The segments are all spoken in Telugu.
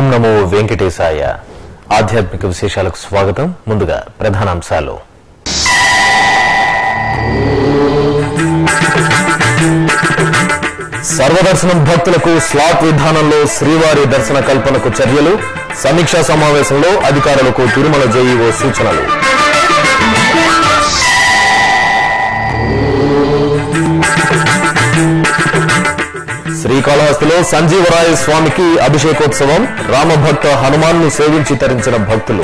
నమో వెంకటేశాయ ఆధ్యాత్మిక విశేషాలకు స్వాగతం ముందుగా ప్రధానాంశాలు సర్వదర్శనం భక్తులకు స్లాట్ విధానంలో శ్రీవారి దర్శన కల్పనకు చర్యలు సమీక్షా సమావేశంలో అధికారులకు తిరుమల జేఈఓ సూచనలు శ్రీకాళహస్తిలో సంజీవరాయ స్వామికి అభిషేకోత్సవం రామభక్త హనుమాన్ను సేవించి తరించిన భక్తులు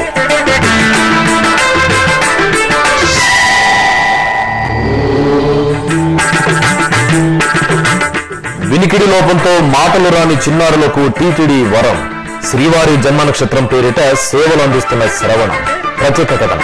వినికిడి లోపంతో మాటలు రాని చిన్నారులకు టీటీడీ వరం శ్రీవారి జన్మ నక్షత్రం పేరిట సేవలు అందిస్తున్న శ్రవణం ప్రత్యేక కథనం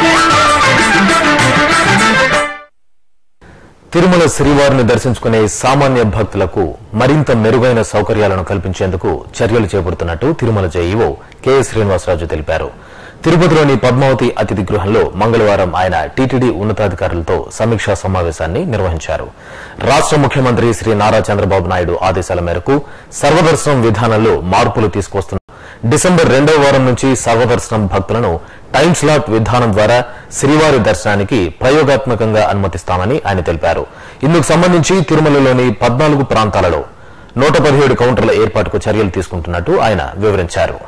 తిరుమల శ్రీవారిని దర్శించుకునే సామాన్య భక్తులకు మరింత మెరుగైన సౌకర్యాలను కల్పించేందుకు చర్యలు చేపడుతున్నట్టు తిరుమల జేఈఓ కెఎస్ శ్రీనివాసరాజు తెలిపారు తిరుపతిలోని పద్మావతి అతిథి గృహంలో మంగళవారం ఆయన టీటీడీ ఉన్నతాధికారులతో సమీక్షా సమావేశాన్ని నిర్వహించారు రాష్ట ముఖ్యమంత్రి శ్రీ నారా చంద్రబాబు నాయుడు ఆదేశాల మేరకు సర్వదర్శనం విధానంలో మార్పులు తీసుకొస్తున్న డిసెంబర్ రెండవ వారం నుంచి సర్వదర్శనం భక్తులను టైం స్లాట్ విధానం ద్వారా శ్రీవారి దర్శనానికి ప్రయోగాత్మకంగా అనుమతిస్తామని ఆయన తెలిపారు ఇందుకు సంబంధించి తిరుమలలోని పద్నాలుగు ప్రాంతాలలో నూట పదిహేడు కౌంటర్ల ఏర్పాటుకు చర్యలు తీసుకుంటున్నట్టు ఆయన వివరించారు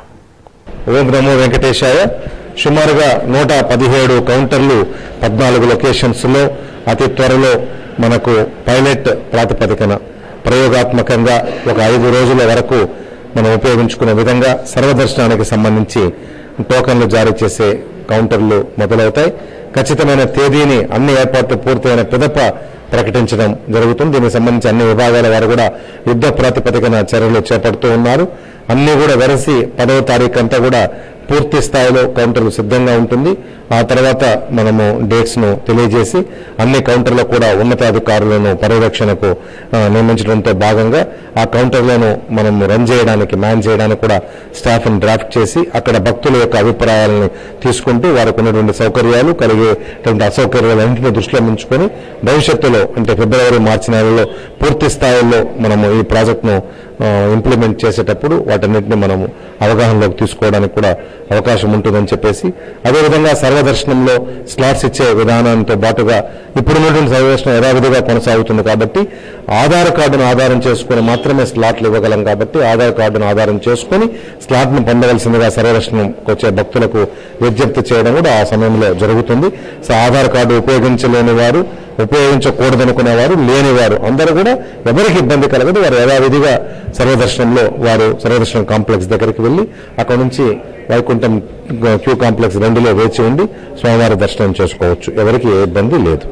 ఓం నమో వెంకటేశాయ సుమారుగా నూట పదిహేడు కౌంటర్లు పద్నాలుగు లొకేషన్స్ లో అతి త్వరలో మనకు పైలట్ ప్రాతిపదికన ప్రయోగాత్మకంగా ఒక ఐదు రోజుల వరకు మనం ఉపయోగించుకునే విధంగా సర్వదర్శనానికి సంబంధించి టోకన్లు జారీ చేసే కౌంటర్లు మొదలవుతాయి ఖచ్చితమైన తేదీని అన్ని ఏర్పాట్లు పూర్తయిన పిదప ప్రకటించడం జరుగుతుంది దీనికి సంబంధించి అన్ని విభాగాల వారు కూడా యుద్ధ ప్రాతిపదికన చర్యలు చేపడుతూ ఉన్నారు అన్ని కూడా వెరసి పదవ తారీఖు అంతా కూడా పూర్తి స్థాయిలో కౌంటర్లు సిద్ధంగా ఉంటుంది ఆ తర్వాత మనము డేట్స్ ను తెలియజేసి అన్ని కౌంటర్లో కూడా ఉన్నతాధికారులను పర్యవేక్షణకు ఆ, నియమించడంతో భాగంగా ఆ కౌంటర్లను మనం రన్ చేయడానికి మ్యాన్ చేయడానికి కూడా స్టాఫ్ ని డ్రాఫ్ట్ చేసి అక్కడ భక్తుల యొక్క అభిప్రాయాలను తీసుకుంటూ వారికి ఉన్నటువంటి సౌకర్యాలు కలిగేటువంటి అసౌకర్యాలన్నింటినీ దృష్టిలో ఉంచుకొని భవిష్యత్తులో అంటే ఫిబ్రవరి మార్చి నెలలో పూర్తి స్థాయిలో మనము ఈ ప్రాజెక్టును ఇంప్లిమెంట్ చేసేటప్పుడు వాటన్నిటిని మనము అవగాహనలోకి తీసుకోవడానికి కూడా అవకాశం ఉంటుందని చెప్పేసి అదేవిధంగా సర్వదర్శనంలో స్లాట్స్ ఇచ్చే విధానంతో పాటుగా ఇప్పుడున్నటువంటి సర్వదర్శనం యథావిధిగా కొనసాగుతుంది కాబట్టి ఆధార్ కార్డును ఆధారం చేసుకుని మాత్రమే స్లాట్లు ఇవ్వగలం కాబట్టి ఆధార్ కార్డును ఆధారం చేసుకుని స్లాట్ను పొందవలసిందిగా సర్వదర్శనంకి వచ్చే భక్తులకు విజ్ఞప్తి చేయడం కూడా ఆ సమయంలో జరుగుతుంది సో ఆధార్ కార్డు ఉపయోగించలేని వారు ఉపయోగించకూడదనుకునే వారు లేని వారు అందరూ కూడా ఎవరికి ఇబ్బంది కలగదు వారు యథావిధిగా సర్వదర్శనంలో వారు సర్వదర్శనం కాంప్లెక్స్ దగ్గరికి వెళ్లి అక్కడ నుంచి వైకుంఠం క్యూ కాంప్లెక్స్ రెండులో వేచి ఉండి స్వామివారి దర్శనం చేసుకోవచ్చు ఎవరికి ఏ ఇబ్బంది లేదు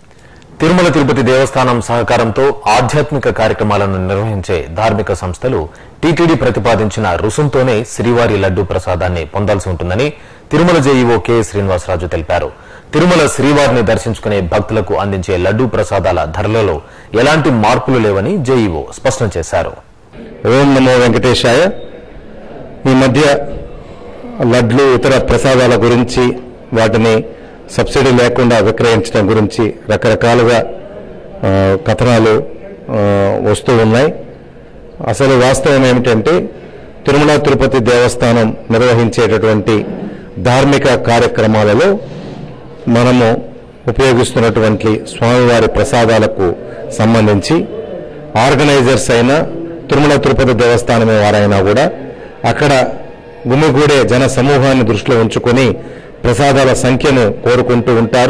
తిరుమల తిరుపతి దేవస్థానం సహకారంతో ఆధ్యాత్మిక కార్యక్రమాలను నిర్వహించే ధార్మిక సంస్థలు టీటీడీ ప్రతిపాదించిన రుసుంతోనే శ్రీవారి లడ్డూ ప్రసాదాన్ని పొందాల్సి ఉంటుందని తిరుమల జేఈఓ కె శ్రీనివాసరాజు తెలిపారు తిరుమల శ్రీవారిని దర్శించుకునే భక్తులకు అందించే లడ్డూ ప్రసాదాల ధరలలో ఎలాంటి మార్పులు లేవని జేఈఓ స్పష్టం చేశారు ఓం నమో వెంకటేశాయ ఈ మధ్య లడ్లు ఇతర ప్రసాదాల గురించి వాటిని సబ్సిడీ లేకుండా విక్రయించడం గురించి రకరకాలుగా ఆ, కథనాలు ఆ, వస్తూ ఉన్నాయి అసలు వాస్తవం ఏమిటంటే తిరుమల తిరుపతి దేవస్థానం నిర్వహించేటటువంటి ధార్మిక కార్యక్రమాలలో మనము ఉపయోగిస్తున్నటువంటి స్వామివారి ప్రసాదాలకు సంబంధించి ఆర్గనైజర్స్ అయినా తిరుమల తిరుపతి దేవస్థానమే వారైనా కూడా అక్కడ గుమిగూడే జన సమూహాన్ని దృష్టిలో ఉంచుకొని ప్రసాదాల సంఖ్యను కోరుకుంటూ ఉంటారు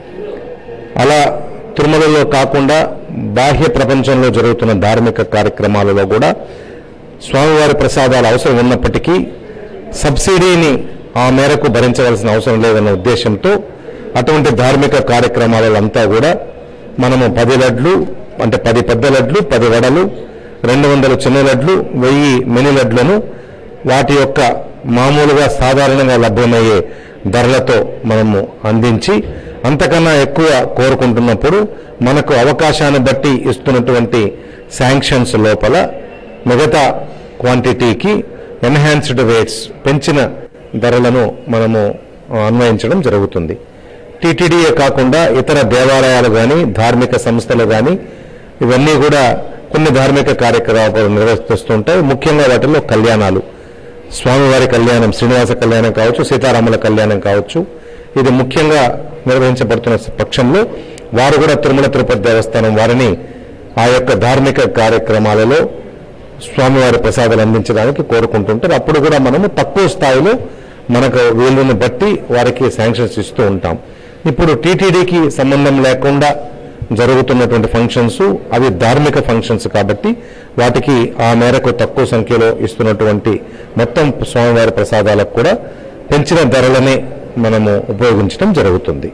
అలా తిరుమలలో కాకుండా బాహ్య ప్రపంచంలో జరుగుతున్న ధార్మిక కార్యక్రమాలలో కూడా స్వామివారి ప్రసాదాలు అవసరం ఉన్నప్పటికీ సబ్సిడీని ఆ మేరకు భరించవలసిన అవసరం లేదన్న ఉద్దేశంతో అటువంటి ధార్మిక కార్యక్రమాలంతా కూడా మనము పది లడ్లు అంటే పది పెద్ద లడ్లు పది వడలు రెండు వందల చిన్న లడ్లు వెయ్యి మినీ లడ్లను వాటి యొక్క మామూలుగా సాధారణంగా లభ్యమయ్యే ధరలతో మనము అందించి అంతకన్నా ఎక్కువ కోరుకుంటున్నప్పుడు మనకు అవకాశాన్ని బట్టి ఇస్తున్నటువంటి శాంక్షన్స్ లోపల మిగతా క్వాంటిటీకి ఎన్హాన్స్డ్ రేట్స్ పెంచిన ధరలను మనము ఆ, అన్వయించడం జరుగుతుంది టీటీడీయే కాకుండా ఇతర దేవాలయాలు కానీ ధార్మిక సంస్థలు కానీ ఇవన్నీ కూడా కొన్ని ధార్మిక కార్యక్రమాలు నిర్వర్తిస్తుంటాయి ముఖ్యంగా వాటిలో కళ్యాణాలు స్వామివారి కళ్యాణం శ్రీనివాస కళ్యాణం కావచ్చు సీతారాముల కళ్యాణం కావచ్చు ఇది ముఖ్యంగా నిర్వహించబడుతున్న పక్షంలో వారు కూడా తిరుమల తిరుపతి దేవస్థానం వారిని ఆ యొక్క ధార్మిక కార్యక్రమాలలో స్వామివారి ప్రసాదాలు అందించడానికి కోరుకుంటుంటారు అప్పుడు కూడా మనము తక్కువ స్థాయిలో మనకు వీళ్ళని బట్టి వారికి శాంక్షన్స్ ఇస్తూ ఉంటాం ఇప్పుడు టీటీడీకి సంబంధం లేకుండా జరుగుతున్నటువంటి ఫంక్షన్స్ అవి ధార్మిక ఫంక్షన్స్ కాబట్టి వాటికి ఆ మేరకు తక్కువ సంఖ్యలో ఇస్తున్నటువంటి మొత్తం స్వామివారి ప్రసాదాలకు కూడా పెంచిన ధరలనే మనము ఉపయోగించడం జరుగుతుంది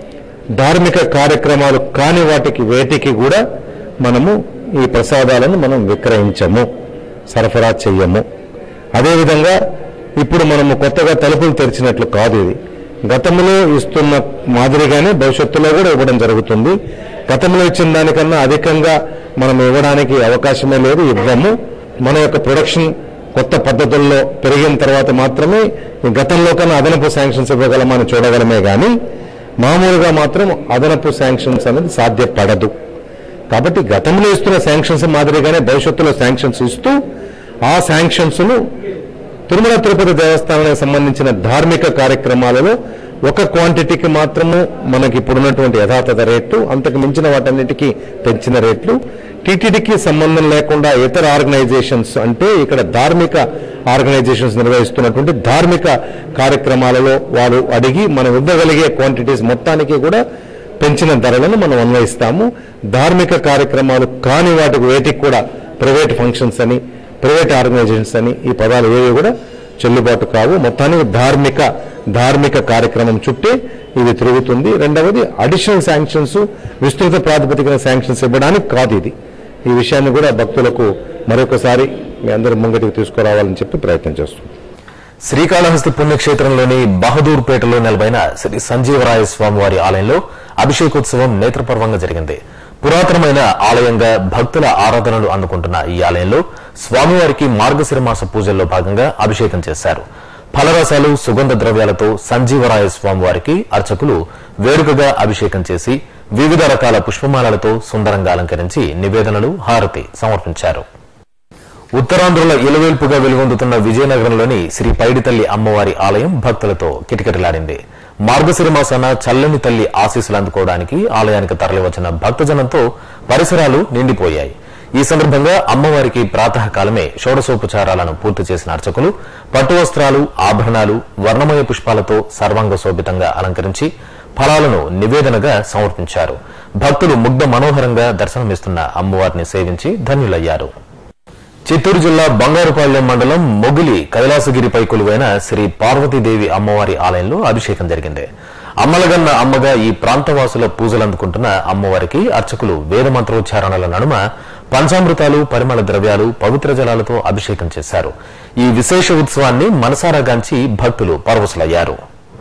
ధార్మిక కార్యక్రమాలు కాని వాటికి వేటికి కూడా మనము ఈ ప్రసాదాలను మనం విక్రయించము సరఫరా చెయ్యము అదేవిధంగా ఇప్పుడు మనము కొత్తగా తలుపులు తెరిచినట్లు కాదు ఇది గతంలో ఇస్తున్న మాదిరిగానే భవిష్యత్తులో కూడా ఇవ్వడం జరుగుతుంది గతంలో ఇచ్చిన దానికన్నా అధికంగా మనం ఇవ్వడానికి అవకాశమే లేదు ఇవ్వము మన యొక్క ప్రొడక్షన్ కొత్త పద్ధతుల్లో పెరిగిన తర్వాత మాత్రమే ఈ గతంలో కన్నా అదనపు శాంక్షన్స్ ఇవ్వగలమని చూడగలమే కానీ మామూలుగా మాత్రం అదనపు శాంక్షన్స్ అనేది సాధ్యపడదు కాబట్టి గతంలో ఇస్తున్న శాంక్షన్స్ మాదిరిగానే భవిష్యత్తులో శాంక్షన్స్ ఇస్తూ ఆ శాంక్షన్స్ను తిరుమల తిరుపతి దేవస్థానానికి సంబంధించిన ధార్మిక కార్యక్రమాలలో ఒక క్వాంటిటీకి మాత్రము మనకి ఇప్పుడున్నటువంటి యథాతథ రేట్లు అంతకు మించిన వాటన్నిటికీ పెంచిన రేట్లు టీటీడీకి సంబంధం లేకుండా ఇతర ఆర్గనైజేషన్స్ అంటే ఇక్కడ ధార్మిక ఆర్గనైజేషన్స్ నిర్వహిస్తున్నటువంటి ధార్మిక కార్యక్రమాలలో వారు అడిగి మనం ఇవ్వగలిగే క్వాంటిటీస్ మొత్తానికి కూడా పెంచిన ధరలను మనం అన్వయిస్తాము ధార్మిక కార్యక్రమాలు కాని వాటికి వేటికి కూడా ప్రైవేట్ ఫంక్షన్స్ అని ప్రైవేట్ ఆర్గనైజేషన్స్ అని ఈ పదాలు ఏవి కూడా చెల్లుబాటు కావు మొత్తానికి ధార్మిక ధార్మిక కార్యక్రమం చుట్టే ఇది తిరుగుతుంది రెండవది అడిషనల్ శాంక్షన్స్ విస్తృత ప్రాతిపదికన శాంక్షన్స్ ఇవ్వడానికి కాదు ఇది ఈ విషయాన్ని కూడా భక్తులకు మరొకసారి మీ అందరి ముంగటికి తీసుకురావాలని చెప్పి ప్రయత్నం చేస్తున్నాం శ్రీకాళహస్తి పుణ్యక్షేత్రంలోని బహదూర్పేటలో నెలవైన శ్రీ సంజీవరాయ స్వామివారి ఆలయంలో అభిషేకోత్సవం నేత్రపర్వంగా జరిగింది పురాతనమైన ఆలయంగా భక్తుల ఆరాధనలు అందుకుంటున్న ఈ ఆలయంలో స్వామివారికి మార్గశిర మాస పూజల్లో భాగంగా అభిషేకం చేశారు ఫలరసాలు సుగంధ ద్రవ్యాలతో సంజీవరాయ స్వామివారికి అర్చకులు వేడుకగా అభిషేకం చేసి వివిధ రకాల పుష్పమాలలతో సుందరంగా అలంకరించి నివేదనలు హారతి సమర్పించారు ఉత్తరాంధ్రుల ఇలవేల్పుగా వెలుగొందుతున్న విజయనగరంలోని శ్రీ పైడితల్లి అమ్మవారి ఆలయం భక్తులతో కిటకిటలాడింది మార్గశిర మాసాన చల్లని తల్లి ఆశీస్సులు అందుకోవడానికి ఆలయానికి తరలివచ్చిన భక్తజనంతో పరిసరాలు నిండిపోయాయి ఈ సందర్భంగా అమ్మవారికి ప్రాతకాలమే షోడశోపచారాలను పూర్తి చేసిన అర్చకులు పట్టు వస్త్రాలు ఆభరణాలు వర్ణమయ పుష్పాలతో సర్వాంగ శోభితంగా అలంకరించి ఫలాలను నివేదనగా సమర్పించారు భక్తులు ముగ్ధ మనోహరంగా దర్శనమిస్తున్న అమ్మవారిని సేవించి ధన్యులయ్యారు చిత్తూరు జిల్లా బంగారుపాళ్యం మండలం మొగిలి కైలాసగిరిపై కొలువైన శ్రీ పార్వతీదేవి అమ్మవారి ఆలయంలో అభిషేకం జరిగింది అమ్మలగన్న అమ్మగా ఈ ప్రాంతవాసుల పూజలు అందుకుంటున్న అమ్మవారికి అర్చకులు వేద మంత్రోచ్చారణల నడుమ పంచామృతాలు పరిమళ ద్రవ్యాలు పవిత్ర జలాలతో అభిషేకం చేశారు ఈ విశేష ఉత్సవాన్ని మనసారాగాంచి భక్తులు పరవశులయ్యారు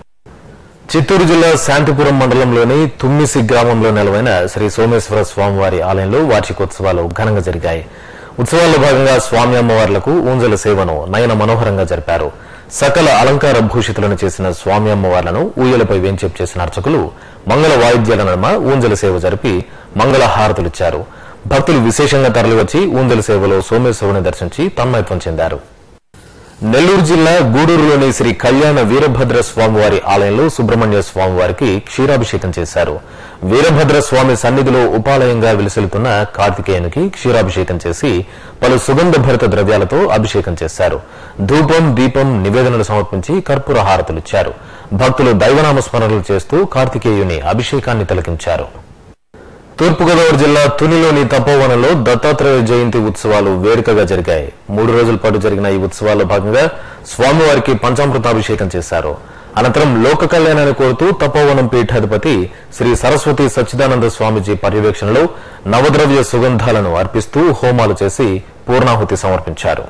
చిత్తూరు జిల్లా శాంతిపురం మండలంలోని తుమ్మిసి గ్రామంలో నెలవైన శ్రీ సోమేశ్వర స్వామివారి ఆలయంలో వార్షికోత్సవాలు ఘనంగా జరిగాయి ఉత్సవాల్లో భాగంగా స్వామి అమ్మవార్లకు ఊంజల సేవను నయన మనోహరంగా జరిపారు సకల అలంకార భూషితులను చేసిన స్వామి అమ్మవార్లను ఊయలపై వేంచేపు చేసిన అర్చకులు మంగళ వాయిద్యాల నడుమ ఊంజల సేవ జరిపి మంగళ హారతులిచ్చారు భక్తులు విశేషంగా తరలివచ్చి ఊంజల సేవలో సోమేశ్వరుని దర్శించి తన్మయత్వం చెందారు నెల్లూరు జిల్లా గూడూరులోని శ్రీ కళ్యాణ వీరభద్ర స్వామివారి ఆలయంలో సుబ్రహ్మణ్య స్వామివారికి క్షీరాభిషేకం చేశారు వీరభద్ర స్వామి సన్నిధిలో ఉపాలయంగా విలసిల్లుతున్న కార్తికేయునికి క్షీరాభిషేకం చేసి పలు సుగంధ భరిత ద్రవ్యాలతో అభిషేకం చేశారు ధూపం దీపం నివేదనలు సమర్పించి కర్పూర హారతులిచ్చారు భక్తులు దైవనామ స్మరణలు చేస్తూ కార్తికేయుని అభిషేకాన్ని తిలకించారు తూర్పుగోదావరి జిల్లా తునిలోని తపోవనంలో దత్తాత్రేయ జయంతి ఉత్సవాలు వేడుకగా జరిగాయి మూడు రోజుల పాటు జరిగిన ఈ ఉత్సవాల్లో భాగంగా స్వామివారికి పంచామృతాభిషేకం చేశారు అనంతరం లోక కళ్యాణాన్ని కోరుతూ తపోవనం పీఠాధిపతి శ్రీ సరస్వతి సచ్చిదానంద స్వామిజీ పర్యవేక్షణలో నవద్రవ్య సుగంధాలను అర్పిస్తూ హోమాలు చేసి పూర్ణాహుతి సమర్పించారు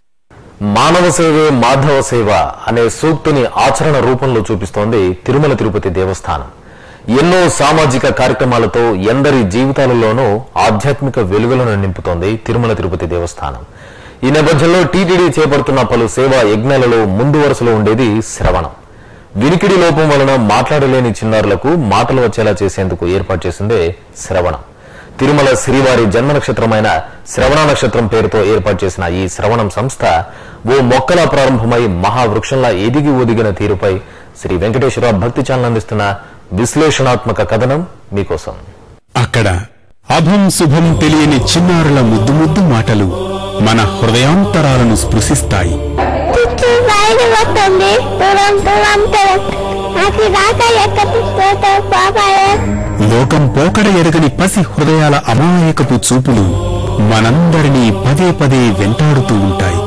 మానవ సేవే మాధవ సేవ అనే సూక్తిని ఆచరణ రూపంలో చూపిస్తోంది తిరుమల తిరుపతి దేవస్థానం ఎన్నో సామాజిక కార్యక్రమాలతో ఎందరి జీవితాలలోనూ ఆధ్యాత్మిక వెలుగులను నింపుతోంది తిరుమల తిరుపతి దేవస్థానం ఈ నేపథ్యంలో టీటీడీ చేపడుతున్న పలు సేవా యజ్ఞాలలో ముందు వరుసలో ఉండేది శ్రవణం వినికిడి లోపం వలన మాట్లాడలేని చిన్నారులకు మాటలు వచ్చేలా చేసేందుకు ఏర్పాటు చేసిందే శ్రవణం తిరుమల శ్రీవారి జన్మ నక్షత్రమైన శ్రవణ నక్షత్రం పేరుతో ఏర్పాటు చేసిన ఈ శ్రవణం సంస్థ ఓ మొక్కలా ప్రారంభమై మహావృక్షంలా ఎదిగి ఒదిగిన తీరుపై శ్రీ వెంకటేశ్వర భక్తి ఛానల్ అందిస్తున్న విశ్లేషణాత్మక కథనం మీకోసం అక్కడ అభం శుభం తెలియని చిన్నారుల ముద్దు ముద్దు మాటలు మన హృదయాంతరాలను స్పృశిస్తాయి చుట్టూ బయలు వస్తుంది దూరం దూరం నాకు రాక ఎక్కడి బాబాయ్ లోకం పోకడ ఎరగని పసి హృదయాల అమాయకపు చూపులు మనందరినీ పదే పదే వెంటాడుతూ ఉంటాయి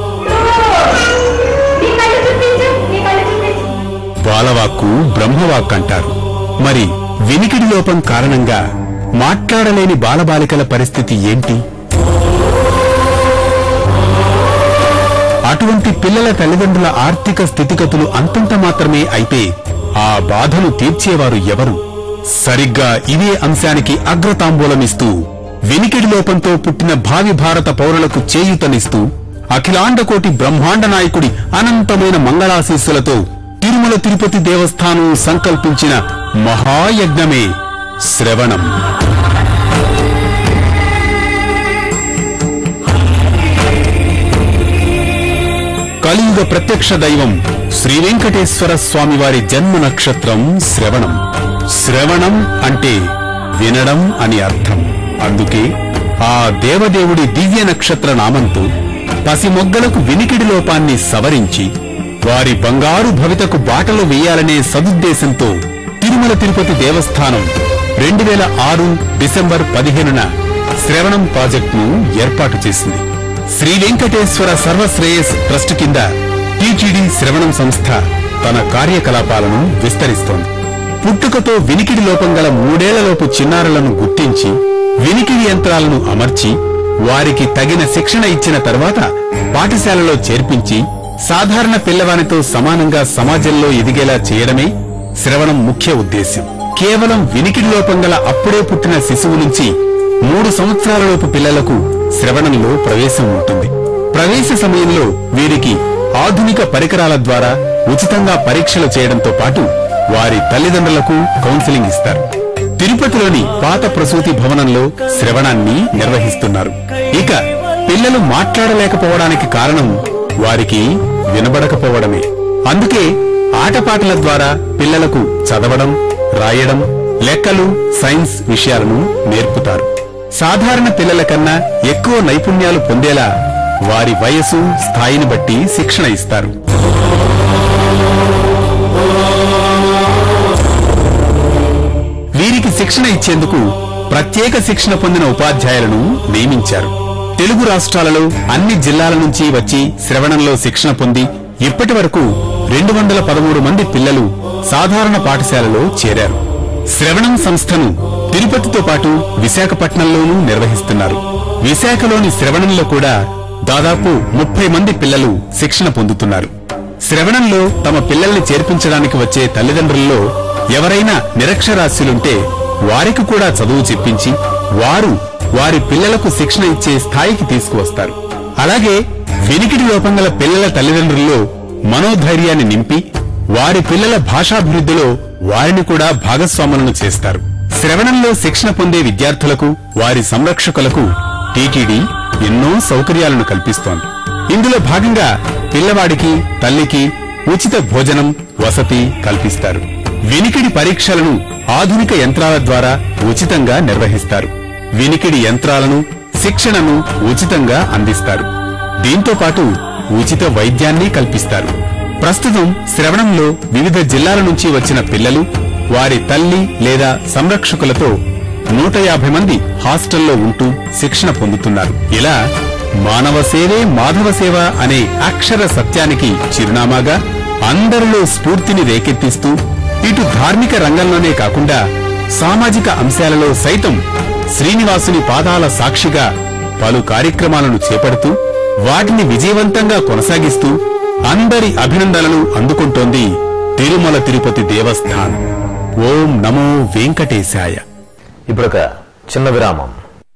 బాలవాక్కు బ్రహ్మవాక్ అంటారు మరి వినికిడి లోపం కారణంగా మాట్లాడలేని బాలబాలికల పరిస్థితి ఏంటి అటువంటి పిల్లల తల్లిదండ్రుల ఆర్థిక స్థితిగతులు అంతంత మాత్రమే అయితే ఆ బాధను తీర్చేవారు ఎవరు సరిగ్గా ఇదే అంశానికి అగ్రతాంబూలమిస్తూ వినికిడి లోపంతో పుట్టిన భావి భారత పౌరులకు చేయూతనిస్తూ అఖిలాండకోటి బ్రహ్మాండ నాయకుడి అనంతమైన మంగళాశీస్సులతో తిరుమల తిరుపతి దేవస్థానం సంకల్పించిన మహాయజ్ఞమే శ్రవణం కలియుగ ప్రత్యక్ష దైవం శ్రీ వెంకటేశ్వర స్వామి వారి జన్మ నక్షత్రం శ్రవణం శ్రవణం అంటే వినడం అని అర్థం అందుకే ఆ దేవదేవుడి దివ్య నక్షత్ర నామంతో పసిమొగ్గలకు వినికిడి లోపాన్ని సవరించి వారి బంగారు భవితకు బాటలు వేయాలనే సదుద్దేశంతో తిరుమల తిరుపతి దేవస్థానం రెండు వేల ఆరు డిసెంబర్ పదిహేనున శ్రవణం ప్రాజెక్టును ఏర్పాటు చేసింది శ్రీ వెంకటేశ్వర సర్వశ్రేయస్ ట్రస్ట్ కింద టీటీడీ శ్రవణం సంస్థ తన కార్యకలాపాలను విస్తరిస్తోంది పుట్టుకతో వినికిడి లోపం గల మూడేళ్లలోపు చిన్నారులను గుర్తించి వినికిడి యంత్రాలను అమర్చి వారికి తగిన శిక్షణ ఇచ్చిన తర్వాత పాఠశాలలో చేర్పించి సాధారణ పిల్లవానితో సమానంగా సమాజంలో ఎదిగేలా చేయడమే శ్రవణం ముఖ్య ఉద్దేశ్యం కేవలం వినికిడి లోపం గల అప్పుడే పుట్టిన శిశువు నుంచి మూడు సంవత్సరాలలోపు పిల్లలకు శ్రవణంలో ప్రవేశం ఉంటుంది ప్రవేశ సమయంలో వీరికి ఆధునిక పరికరాల ద్వారా ఉచితంగా పరీక్షలు చేయడంతో పాటు వారి తల్లిదండ్రులకు కౌన్సిలింగ్ ఇస్తారు తిరుపతిలోని పాత ప్రసూతి భవనంలో శ్రవణాన్ని నిర్వహిస్తున్నారు ఇక పిల్లలు మాట్లాడలేకపోవడానికి కారణం వారికి వినబడకపోవడమే అందుకే ఆటపాటల ద్వారా పిల్లలకు చదవడం రాయడం లెక్కలు సైన్స్ విషయాలను నేర్పుతారు సాధారణ పిల్లల కన్నా ఎక్కువ నైపుణ్యాలు పొందేలా వారి వయసు స్థాయిని బట్టి శిక్షణ ఇస్తారు వీరికి శిక్షణ ఇచ్చేందుకు ప్రత్యేక శిక్షణ పొందిన ఉపాధ్యాయులను నియమించారు తెలుగు రాష్ట్రాలలో అన్ని జిల్లాల నుంచి వచ్చి శ్రవణంలో శిక్షణ పొంది ఇప్పటి వరకు రెండు వందల పదమూడు మంది పిల్లలు సాధారణ పాఠశాలలో చేరారు శ్రవణం సంస్థను తిరుపతితో పాటు విశాఖపట్నంలోనూ నిర్వహిస్తున్నారు విశాఖలోని శ్రవణంలో కూడా దాదాపు ముప్పై మంది పిల్లలు శిక్షణ పొందుతున్నారు శ్రవణంలో తమ పిల్లల్ని చేర్పించడానికి వచ్చే తల్లిదండ్రుల్లో ఎవరైనా నిరక్షరాస్యులుంటే వారికి కూడా చదువు చెప్పించి వారు వారి పిల్లలకు శిక్షణ ఇచ్చే స్థాయికి తీసుకువస్తారు అలాగే వినికిడి లోపం గల పిల్లల తల్లిదండ్రుల్లో మనోధైర్యాన్ని నింపి వారి పిల్లల భాషాభివృద్ధిలో వారిని కూడా భాగస్వాములను చేస్తారు శ్రవణంలో శిక్షణ పొందే విద్యార్థులకు వారి సంరక్షకులకు టీటీడీ ఎన్నో సౌకర్యాలను కల్పిస్తోంది ఇందులో భాగంగా పిల్లవాడికి తల్లికి ఉచిత భోజనం వసతి కల్పిస్తారు వినికిడి పరీక్షలను ఆధునిక యంత్రాల ద్వారా ఉచితంగా నిర్వహిస్తారు వినికిడి యంత్రాలను శిక్షణను ఉచితంగా అందిస్తారు దీంతో పాటు ఉచిత వైద్యాన్ని కల్పిస్తారు ప్రస్తుతం శ్రవణంలో వివిధ జిల్లాల నుంచి వచ్చిన పిల్లలు వారి తల్లి లేదా సంరక్షకులతో నూట యాభై మంది హాస్టల్లో ఉంటూ శిక్షణ పొందుతున్నారు ఇలా మానవ సేవే మాధవ సేవ అనే అక్షర సత్యానికి చిరునామాగా అందరిలో స్ఫూర్తిని రేకెత్తిస్తూ ఇటు ధార్మిక రంగంలోనే కాకుండా సామాజిక అంశాలలో సైతం శ్రీనివాసుని పాదాల సాక్షిగా పలు కార్యక్రమాలను చేపడుతూ వాటిని విజయవంతంగా కొనసాగిస్తూ అందరి అభినందనలు అందుకుంటోంది తిరుమల తిరుపతి దేవస్థానం ఓం నమో వెంకటేశాయ ఇప్పుడొక చిన్న విరామం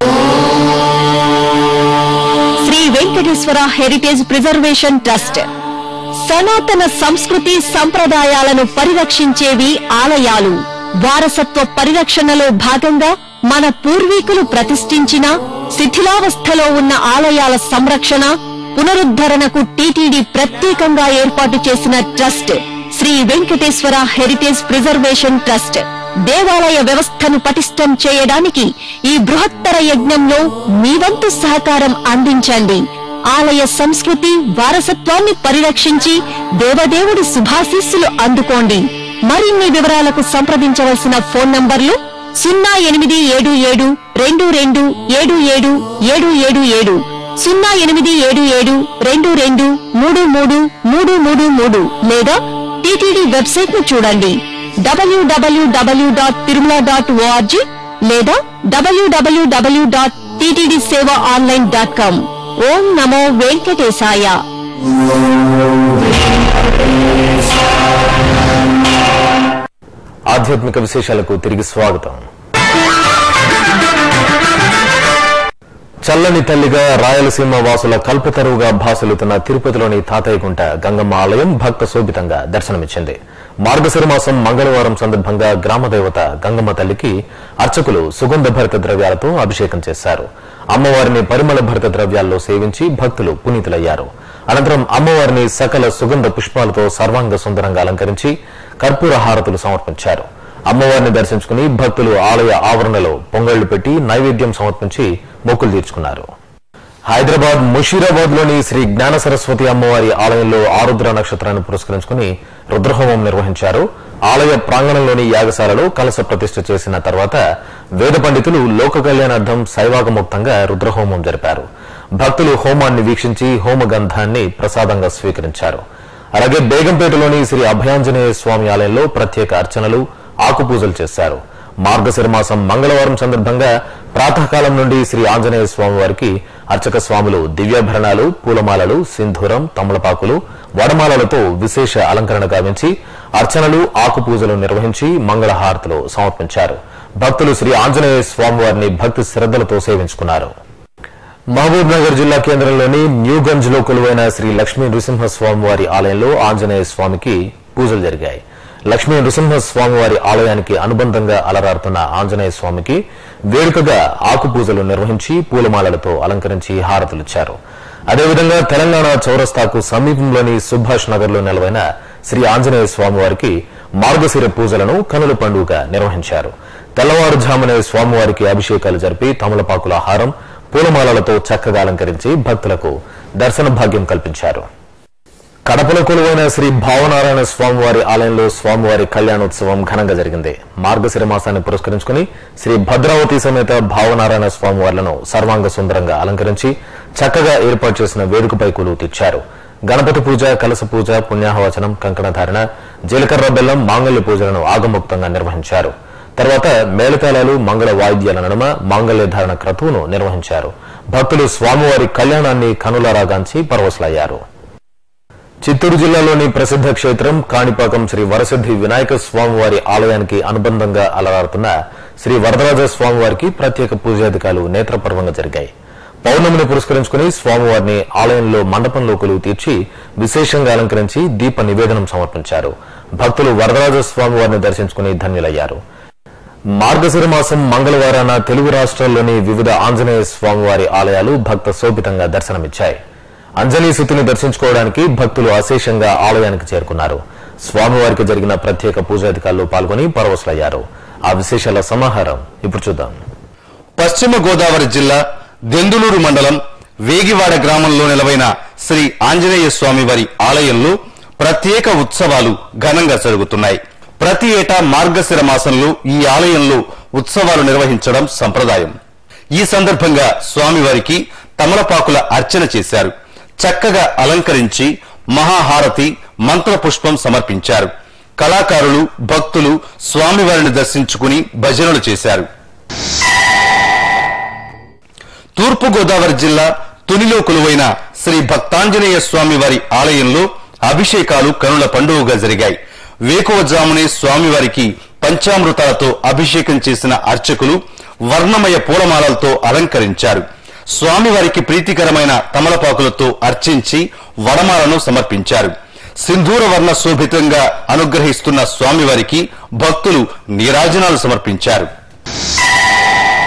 Sri Venkateswara heritage preservation trust సనాతన సంస్కృతి సంప్రదాయాలను పరిరక్షించేవి ఆలయాలు వారసత్వ పరిరక్షణలో భాగంగా మన పూర్వీకులు ప్రతిష్ఠించిన శిథిలావస్థలో ఉన్న ఆలయాల సంరక్షణ పునరుద్ధరణకు టీటీడీ ప్రత్యేకంగా ఏర్పాటు చేసిన trust Sri Venkateswara heritage preservation trust దేవాలయ వ్యవస్థను పటిష్టం చేయడానికి ఈ బృహత్తర యజ్ఞంలో మీ వంతు సహకారం అందించండి ఆలయ సంస్కృతి వారసత్వాన్ని పరిరక్షించి దేవదేవుడి శుభాశీస్సులు అందుకోండి మరిన్ని వివరాలకు సంప్రదించవలసిన ఫోన్ నంబర్లు సున్నా ఎనిమిది ఏడు ఏడు రెండు రెండు ఏడు ఏడు ఏడు ఏడు ఏడు సున్నా ఎనిమిది ఏడు ఏడు రెండు రెండు మూడు మూడు మూడు మూడు మూడు లేదా టీటీడీ వెబ్సైట్ ను చూడండి WWW dot Tirumala dot ORG లేదా WWW dot TTD Seva online dot com ఓం నమో వెంకటేశాయ ఆధ్యాత్మిక విశేషాలకు తిరిగి స్వాగతం చల్లని తల్లిగా రాయలసీమ వాసుల కల్పతరువుగా భాసలుతున్న తిరుపతిలోని తాతయ్యగుంట గంగమ్మ ఆలయం భక్త శోభితంగా దర్శనమిచ్చింది మార్గశిర మాసం మంగళవారం సందర్భంగా గ్రామదేవత గంగమ్మ తల్లికి అర్చకులు సుగంధ భరిత ద్రవ్యాలతో అభిషేకం చేశారు అమ్మవారిని పరిమళ భరిత ద్రవ్యాల్లో సేవించి భక్తులు పునీతులయ్యారు అనంతరం అమ్మవారిని సకల సుగంధ పుష్పాలతో సర్వాంగ సుందరంగా అలంకరించి కర్పూర హారతులు సమర్పించారు అమ్మవారిని దర్శించుకుని భక్తులు ఆలయ ఆవరణలో పొంగళ్లు పెట్టి నైవేద్యం సమర్పించి మొక్కులు తీర్చుకున్నారు హైదరాబాద్ ముషీరాబాద్ లోని శ్రీ జ్ఞాన సరస్వతి అమ్మవారి ఆలయంలో ఆరుద్ర నక్షత్రాన్ని పురస్కరించుకుని రుద్రహోమం నిర్వహించారు ఆలయ ప్రాంగణంలోని యాగశాలలో కలస ప్రతిష్ఠ చేసిన తర్వాత వేద పండితులు లోక కళ్యాణార్థం శైవాగముక్తంగా రుద్రహోమం జరిపారు భక్తులు హోమాన్ని వీక్షించి హోమగంధాన్ని ప్రసాదంగా స్వీకరించారు అలాగే బేగంపేటలోని శ్రీ అభయాంజనేయ స్వామి ఆలయంలో ప్రత్యేక అర్చనలు ఆకుపూజలు చేశారు మార్గశిర మాసం మంగళవారం సందర్భంగా ప్రాతకాలం నుండి శ్రీ ఆంజనేయ స్వామి వారికి అర్చక స్వాములు దివ్యాభరణాలు పూలమాలలు సింధూరం తమలపాకులు వడమాలలతో విశేష అలంకరణ గావించి అర్చనలు ఆకుపూజలు నిర్వహించి మంగళహారతులు సమర్పించారు భక్తులు శ్రీ ఆంజనేయ స్వామి వారిని భక్తి శ్రద్ధలతో సేవించుకున్నారు మహబూబ్ నగర్ జిల్లా కేంద్రంలోని న్యూగంజ్ లో కొలువైన శ్రీ లక్ష్మీ నృసింహస్వామి వారి ఆలయంలో ఆంజనేయ స్వామికి పూజలు జరిగాయి లక్ష్మీ నృసింహస్వామి వారి ఆలయానికి అనుబంధంగా అలరారుతున్న ఆంజనేయ స్వామికి వేడుకగా ఆకు పూజలు నిర్వహించి పూలమాలలతో అలంకరించి హారతులిచ్చారు అదేవిధంగా తెలంగాణ చౌరస్తాకు సమీపంలోని సుభాష్ నగర్ లో నెలవైన శ్రీ ఆంజనేయ స్వామి వారికి మార్గశిర పూజలను కనుల పండుగ నిర్వహించారు తెల్లవారుజామునే స్వామివారికి అభిషేకాలు జరిపి తమలపాకుల హారం పూలమాలలతో చక్కగా అలంకరించి భక్తులకు దర్శన భాగ్యం కల్పించారు కడపలో కొలువైన శ్రీ భావనారాయణ స్వామివారి ఆలయంలో స్వామివారి కళ్యాణోత్సవం ఘనంగా జరిగింది మార్గశిర మాసాన్ని పురస్కరించుకుని శ్రీ భద్రావతి సమేత భావనారాయణ స్వామివార్లను సర్వాంగ సుందరంగా అలంకరించి చక్కగా ఏర్పాటు చేసిన వేదికపై కొలువు తెచ్చారు గణపతి పూజ కలస పూజ పుణ్యాహవచనం కంకణధారణ జీలకర్ర బెల్లం మాంగళ్య పూజలను ఆగముక్తంగా నిర్వహించారు తర్వాత మేళతాళాలు మంగళ వాయిద్యాల నడుమ మాంగళ్య ధారణ క్రతువును నిర్వహించారు భక్తులు స్వామివారి కళ్యాణాన్ని కనులారాగాంచి పరవశులయ్యారు చిత్తూరు జిల్లాలోని ప్రసిద్ధ క్షేత్రం కాణిపాకం శ్రీ వరసిద్ధి వినాయక స్వామివారి ఆలయానికి అనుబంధంగా అలరారుతున్న శ్రీ వరదరాజ స్వామివారికి ప్రత్యేక పూజాధికాలు నేత్రపర్వంగా జరిగాయి పౌర్ణమిని పురస్కరించుకుని స్వామివారిని ఆలయంలో మండపంలో కొలువు తీర్చి విశేషంగా అలంకరించి దీప నివేదనం సమర్పించారు భక్తులు వరదరాజ స్వామివారిని దర్శించుకుని ధన్యులయ్యారు మార్గశిర మాసం మంగళవారాన తెలుగు రాష్ట్రాల్లోని వివిధ ఆంజనేయ స్వామివారి ఆలయాలు భక్త శోభితంగా దర్శనమిచ్చాయి అంజనీ సుతిని దర్శించుకోవడానికి భక్తులు అశేషంగా ఆలయానికి చేరుకున్నారు స్వామివారికి జరిగిన ప్రత్యేక పూజాధికారులు పాల్గొని పరవశులయ్యారు ఆ విశేషాల సమాహారం ఇప్పుడు చూద్దాం పశ్చిమ గోదావరి జిల్లా దెందులూరు మండలం వేగివాడ గ్రామంలో నెలవైన శ్రీ ఆంజనేయ స్వామి వారి ఆలయంలో ప్రత్యేక ఉత్సవాలు ఘనంగా జరుగుతున్నాయి ప్రతి ఏటా మార్గశిర మాసంలో ఈ ఆలయంలో ఉత్సవాలు నిర్వహించడం సంప్రదాయం ఈ సందర్భంగా స్వామివారికి తమలపాకుల అర్చన చేశారు చక్కగా అలంకరించి మహాహారతి మంత్రపుష్పం సమర్పించారు కళాకారులు భక్తులు స్వామివారిని దర్శించుకుని భజనలు చేశారు తూర్పు గోదావరి జిల్లా తునిలో కొలువైన శ్రీ భక్తాంజనేయ స్వామి వారి ఆలయంలో అభిషేకాలు కనుల పండుగగా జరిగాయి వేకువజామునే స్వామివారికి పంచామృతాలతో అభిషేకం చేసిన అర్చకులు వర్ణమయ పూలమాలలతో అలంకరించారు స్వామివారికి ప్రీతికరమైన తమలపాకులతో అర్చించి వడమాలను సమర్పించారు సింధూర వర్ణ శోభితంగా అనుగ్రహిస్తున్న స్వామివారికి భక్తులు నీరాజనాలు సమర్పించారు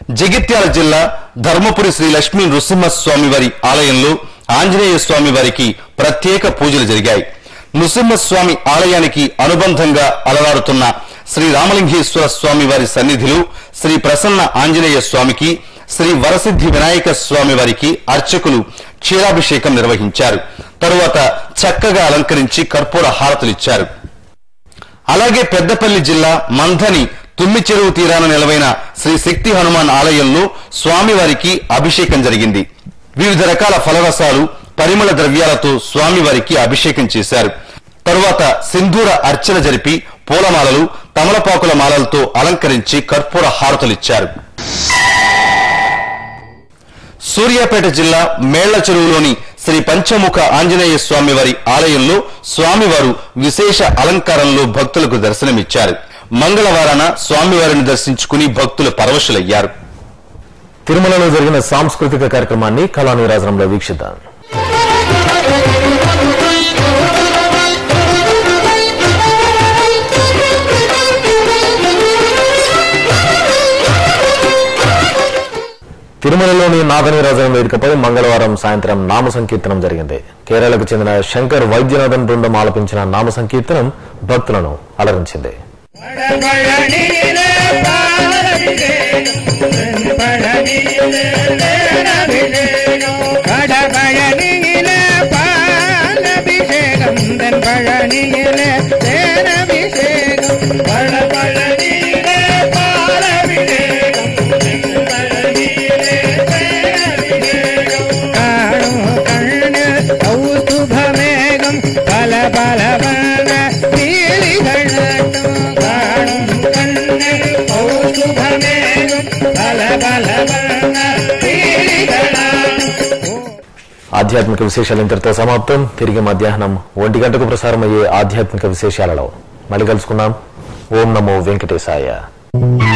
జగిత్యాల జిల్లా ధర్మపురి శ్రీ లక్ష్మీ నృసింహస్వామి వారి ఆలయంలో ఆంజనేయ స్వామి వారికి ప్రత్యేక పూజలు జరిగాయి నృసింహస్వామి ఆలయానికి అనుబంధంగా అలరారుతున్న శ్రీ రామలింగేశ్వర స్వామి వారి సన్నిధిలో శ్రీ ప్రసన్న ఆంజనేయ స్వామికి శ్రీ వరసిద్ధి వినాయక స్వామి వారికి అర్చకులు క్షీరాభిషేకం నిర్వహించారు తరువాత చక్కగా అలంకరించి కర్పూర హారతులిచ్చారు అలాగే పెద్దపల్లి జిల్లా మంథని తుమ్మి చెరువు తీరాన నిలవైన శ్రీ శక్తి హనుమాన్ ఆలయంలో స్వామివారికి అభిషేకం జరిగింది వివిధ రకాల ఫలరసాలు పరిమళ ద్రవ్యాలతో స్వామివారికి అభిషేకం చేశారు తరువాత సింధూర అర్చన జరిపి పూలమాలలు తమలపాకుల మాలలతో అలంకరించి కర్పూర హారతులిచ్చారు సూర్యాపేట జిల్లా మేళ్ల చెరువులోని శ్రీ పంచముఖ ఆంజనేయ స్వామి వారి ఆలయంలో స్వామివారు విశేష అలంకారంలో భక్తులకు దర్శనమిచ్చారు మంగళవారాన స్వామివారిని దర్శించుకుని భక్తులు పరవశులయ్యారు తిరుమలలో జరిగిన సాంస్కృతిక కార్యక్రమాన్ని కళానీరాజనంలో వీక్షిద్దాం తిరుమలలోని నాగనీరాజనం వేదికపై మంగళవారం సాయంత్రం నామ సంకీర్తనం జరిగింది కేరళకు చెందిన శంకర్ వైద్యనాథన్ బృందం ఆలపించిన నామ సంకీర్తనం భక్తులను అలరించింది கடபழனியிலே பாலபிஷேகம் தன் பழனியிலே தேனபிஷேகம் வடபழனியிலே பாலபிஷேகம் தன் பழனியிலே தேனபிஷேகம் காணும் கண்ணு கௌசுபமேகம் பல பல பல நீலிகள் நாட்டும் காணும் கண்ணு கௌசுபமேகம் பல பல பல நீலிகள் நாட்டும் ఆధ్యాత్మిక విశేషాలు ఇంతటితో సమాప్తం తిరిగి మధ్యాహ్నం ఒంటి గంటకు ప్రసారమయ్యే ఆధ్యాత్మిక విశేషాలలో మళ్ళీ కలుసుకుందాం ఓం నమో వెంకటేశాయ